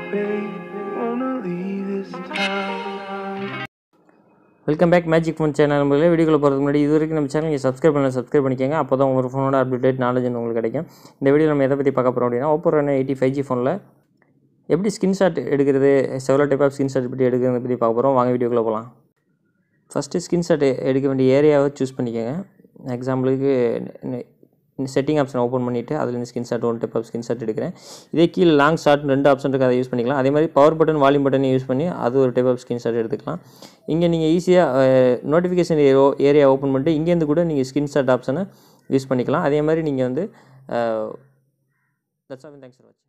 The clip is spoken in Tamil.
baby, wanna leave this town. Welcome back magic phone channel நம்பர்களே வீடியோக்குள்ள போகிறதுக்கு முன்னாடி இது வரைக்கும் நம்ம சேனல் நீங்கள் சப்ஸ்கிரைப் பண்ணல சப்ஸ்கிரைப் பண்ணிக்கோங்க அப்போ தான் உங்கள் ஃபோனோட அப்டேட் நாலேஜ் உங்களுக்கு கிடைக்கும் இந்த வீடியோ நம்ம எதை பற்றி பார்க்க போகிறோம் அப்படின்னா Oppo Reno eighty five G ஃபோனில் எப்படி ஸ்கின்ஷாட் எடுக்கிறது செவரல் டைப் ஆஃப் ஸ்கின்ஷாட் எப்படி எடுக்கிறது பற்றி பார்க்க போகிறோம் வாங்க வீடியோக்குள்ளே போகலாம் ஃபஸ்ட்டு ஸ்கின்ஷாட் எடுக்க வேண்டிய ஏரியாவை சூஸ் பண்ணிக்கோங்க எக்ஸாம்பிளுக்கு செட்டிங் ஆப்ஷன் ஓப்பன் பண்ணிவிட்டு அதுலேருந்து screenshot one type of screenshot எடுக்கிறேன் இதே கீழே லாங் ஷார்ட் ரெண்டு ஆப்ஷன் இருக்குது அதை யூஸ் பண்ணிக்கலாம் அதே மாதிரி power button volume button use பண்ணி அது ஒரு டைப் ஆஃப் ஸ்கின்ஷாட் எடுத்துக்கலாம் இங்கே நீங்கள் ஈஸியாக நோட்டிஃபிகேஷன் ஏரோ ஏரியா ஓப்பன் பண்ணிட்டு இங்கேருந்து கூட நீங்கள் ஸ்கின்ஷாட் ஆப்ஷனை யூஸ் பண்ணிக்கலாம் அதே மாதிரி நீங்கள் வந்து தட்ஸ் ஆல் தேங்க்ஸ் ஃபார் வாட்சிங்